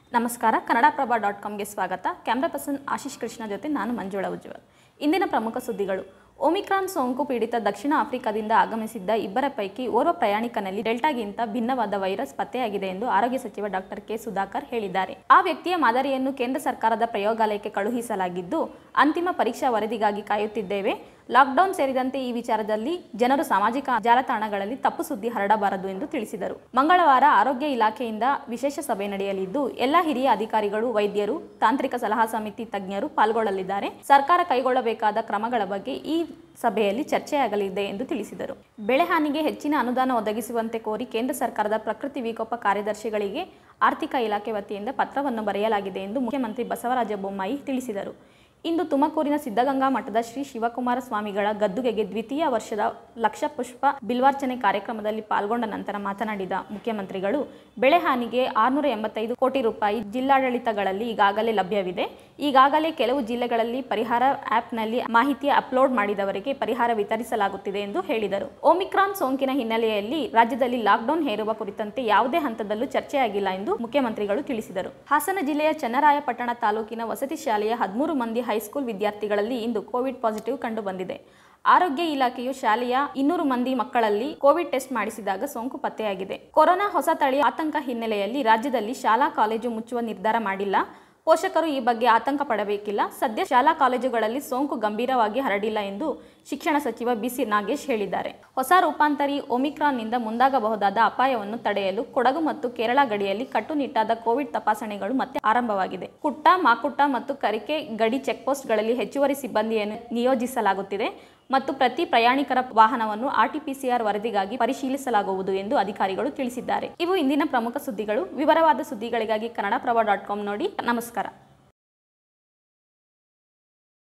ನಮಸ್ಕಾರ ಕನ್ನಡಪ್ರಭ ಡಾಟ್ ಕಾಮ್ಗೆ ಸ್ವಾಗತ camera person Ashish Krishna ಜೊತೆ ನಾನು ಮಂಜುಳಾ ಉಜ್ವಲ್ ಇಂದಿನ ಪ್ರಮುಖ ಸುದ್ದಿಗಳು ಒಮಿಕ್ರಾನ್ ಸೋಂಕು ಪೀಡಿತ ದಕ್ಷಿಣ ಆಫ್ರಿಕಾದಿಂದ ಆಗಮಿಸಿದ್ದ ಇಬ್ಬರ ಪೈಕಿ ಓರ್ವ ಪ್ರಯಾಣಿಕನಲ್ಲಿ ಡೆಲ್ಟಾಗಿಂತ ಭಿನ್ನವಾದ ವೈರಸ್ ಪತ್ತೆಯಾಗಿದೆ ಎಂದು ಆರೋಗ್ಯ ಸಚಿವ ಡಾಕ್ಟರ್ ಕೆ ಸುಧಾಕರ್ ಹೇಳಿದ್ದಾರೆ ಆ ವ್ಯಕ್ತಿಯ ಮಾದರಿಯನ್ನು ಕೇಂದ್ರ ಸರ್ಕಾರದ ಪ್ರಯೋಗಾಲಯಕ್ಕೆ ಕಳುಹಿಸಲಾಗಿದ್ದು ಅಂತಿಮ ಪರೀಕ್ಷಾ ವರದಿಗಾಗಿ ಕಾಯುತ್ತಿದ್ದೇವೆ ಲಾಕ್ಡೌನ್ ಸೇರಿದಂತೆ ಈ ವಿಚಾರದಲ್ಲಿ ಜನರು ಸಾಮಾಜಿಕ ಜಾಲತಾಣಗಳಲ್ಲಿ ತಪ್ಪು ಸುದ್ದಿ ಹರಡಬಾರದು ಎಂದು ತಿಳಿಸಿದರು ಮಂಗಳವಾರ ಆರೋಗ್ಯ ಇಲಾಖೆಯಿಂದ ವಿಶೇಷ ಸಭೆ ನಡೆಯಲಿದ್ದು ಎಲ್ಲ ಹಿರಿಯ ಅಧಿಕಾರಿಗಳು ವೈದ್ಯರು ತಾಂತ್ರಿಕ ಸಲಹಾ ಸಮಿತಿ ತಜ್ಞರು ಪಾಲ್ಗೊಳ್ಳಲಿದ್ದಾರೆ ಸರ್ಕಾರ ಕೈಗೊಳ್ಳಬೇಕಾದ ಕ್ರಮಗಳ ಬಗ್ಗೆ ಈ ಸಭೆಯಲ್ಲಿ ಚರ್ಚೆಯಾಗಲಿದೆ ಎಂದು ತಿಳಿಸಿದರು ಬೆಳೆ ಹಾನಿಗೆ ಹೆಚ್ಚಿನ ಅನುದಾನ ಒದಗಿಸುವಂತೆ ಕೋರಿ ಕೇಂದ್ರ ಸರ್ಕಾರದ ಪ್ರಕೃತಿ ವಿಕೋಪ ಕಾರ್ಯದರ್ಶಿಗಳಿಗೆ ಆರ್ಥಿಕ ಇಲಾಖೆ ವತಿಯಿಂದ ಪತ್ರವನ್ನು ಬರೆಯಲಾಗಿದೆ ಎಂದು ಮುಖ್ಯಮಂತ್ರಿ ಬಸವರಾಜ ಬೊಮ್ಮಾಯಿ ತಿಳಿಸಿದರು ಇಂದು ತುಮಕೂರಿನ ಸಿದ್ಧಗಂಗಾ ಮಠದ ಶ್ರೀ ಶಿವಕುಮಾರ ಸ್ವಾಮಿಗಳ ಗದ್ದುಗೆಗೆ ದ್ವಿತೀಯ ವರ್ಷದ ಲಕ್ಷ ಪುಷ್ಪ ಬಿಲ್ವಾರ್ಚನೆ ಕಾರ್ಯಕ್ರಮದಲ್ಲಿ ಪಾಲ್ಗೊಂಡ ನಂತರ ಮಾತನಾಡಿದ ಮುಖ್ಯಮಂತ್ರಿಗಳು ಬೆಳೆ ಹಾನಿಗೆ ಆರುನೂರ ಎಂಬತ್ತೈದು ಕೋಟಿ ರೂಪಾಯಿ ಜಿಲ್ಲಾಡಳಿತಗಳಲ್ಲಿ ಈಗಾಗಲೇ ಲಭ್ಯವಿದೆ ಈಗಾಗಲೇ ಕೆಲವು ಜಿಲ್ಲೆಗಳಲ್ಲಿ ಪರಿಹಾರ ಆ್ಯಪ್ನಲ್ಲಿ ಮಾಹಿತಿ ಅಪ್ಲೋಡ್ ಮಾಡಿದವರಿಗೆ ಪರಿಹಾರ ವಿತರಿಸಲಾಗುತ್ತಿದೆ ಎಂದು ಹೇಳಿದರು ಒಮಿಕ್ರಾನ್ ಸೋಂಕಿನ ಹಿನ್ನೆಲೆಯಲ್ಲಿ ರಾಜ್ಯದಲ್ಲಿ ಲಾಕ್ಡೌನ್ ಹೇರುವ ಕುರಿತಂತೆ ಯಾವುದೇ ಹಂತದಲ್ಲೂ ಚರ್ಚೆಯಾಗಿಲ್ಲ ಎಂದು ಮುಖ್ಯಮಂತ್ರಿಗಳು ತಿಳಿಸಿದರು ಹಾಸನ ಜಿಲ್ಲೆಯ ಚನ್ನರಾಯಪಟ್ಟಣ ತಾಲೂಕಿನ ವಸತಿ ಶಾಲೆಯ ಹದಿಮೂರು ಮಂದಿ ಹೈಸ್ಕೂಲ್ ವಿದ್ಯಾರ್ಥಿಗಳಲ್ಲಿ ಇಂದು ಕೋವಿಡ್ ಪಾಸಿಟಿವ್ ಕಂಡುಬಂದಿದೆ ಆರೋಗ್ಯ ಇಲಾಖೆಯು ಶಾಲೆಯ ಇನ್ನೂರು ಮಂದಿ ಮಕ್ಕಳಲ್ಲಿ ಕೋವಿಡ್ ಟೆಸ್ಟ್ ಮಾಡಿಸಿದಾಗ ಸೋಂಕು ಪತ್ತೆಯಾಗಿದೆ ಕೊರೋನಾ ಹೊಸ ತಳಿ ಆತಂಕ ಹಿನ್ನೆಲೆಯಲ್ಲಿ ರಾಜ್ಯದಲ್ಲಿ ಶಾಲಾ ಕಾಲೇಜು ಮುಚ್ಚುವ ನಿರ್ಧಾರ ಮಾಡಿಲ್ಲ ಪೋಷಕರು ಈ ಬಗ್ಗೆ ಆತಂಕ ಪಡಬೇಕಿಲ್ಲ ಸದ್ಯ ಶಾಲಾ ಕಾಲೇಜುಗಳಲ್ಲಿ ಸೋಂಕು ಗಂಭೀರವಾಗಿ ಹರಡಿಲ್ಲ ಎಂದು ಶಿಕ್ಷಣ ಸಚಿವ ಬಿಸಿ ನಾಗೇಶ್ ಹೇಳಿದ್ದಾರೆ ಹೊಸ ರೂಪಾಂತರಿ ಒಮಿಕ್ರಾನ್ನಿಂದ ಮುಂದಾಗಬಹುದಾದ ಅಪಾಯವನ್ನು ತಡೆಯಲು ಕೊಡಗು ಮತ್ತು ಕೇರಳ ಗಡಿಯಲ್ಲಿ ಕಟ್ಟುನಿಟ್ಟಾದ ಕೋವಿಡ್ ತಪಾಸಣೆಗಳು ಮತ್ತೆ ಆರಂಭವಾಗಿದೆ ಕುಟ್ಟ ಮಾಕುಟ್ಟ ಮತ್ತು ಕರಿಕೆ ಗಡಿ ಚೆಕ್ಪೋಸ್ಟ್ಗಳಲ್ಲಿ ಹೆಚ್ಚುವರಿ ಸಿಬ್ಬಂದಿಯನ್ನು ನಿಯೋಜಿಸಲಾಗುತ್ತಿದೆ ಮತ್ತು ಪ್ರತಿ ಪ್ರಯಾಣಿಕರ ವಾಹನವನ್ನು ಆರ್ಟಿಪಿಸಿಆರ್ ವರದಿಗಾಗಿ ಪರಿಶೀಲಿಸಲಾಗುವುದು ಎಂದು ಅಧಿಕಾರಿಗಳು ತಿಳಿಸಿದ್ದಾರೆ ಇವು ಇಂದಿನ ಪ್ರಮುಖ ಸುದ್ದಿಗಳು ವಿವರವಾದ ಸುದ್ದಿಗಳಿಗಾಗಿ ಕನ್ನಡಪ್ರಭ ಡಾಟ್ ಕಾಮ್ ನೋಡಿ ನಮಸ್ಕಾರ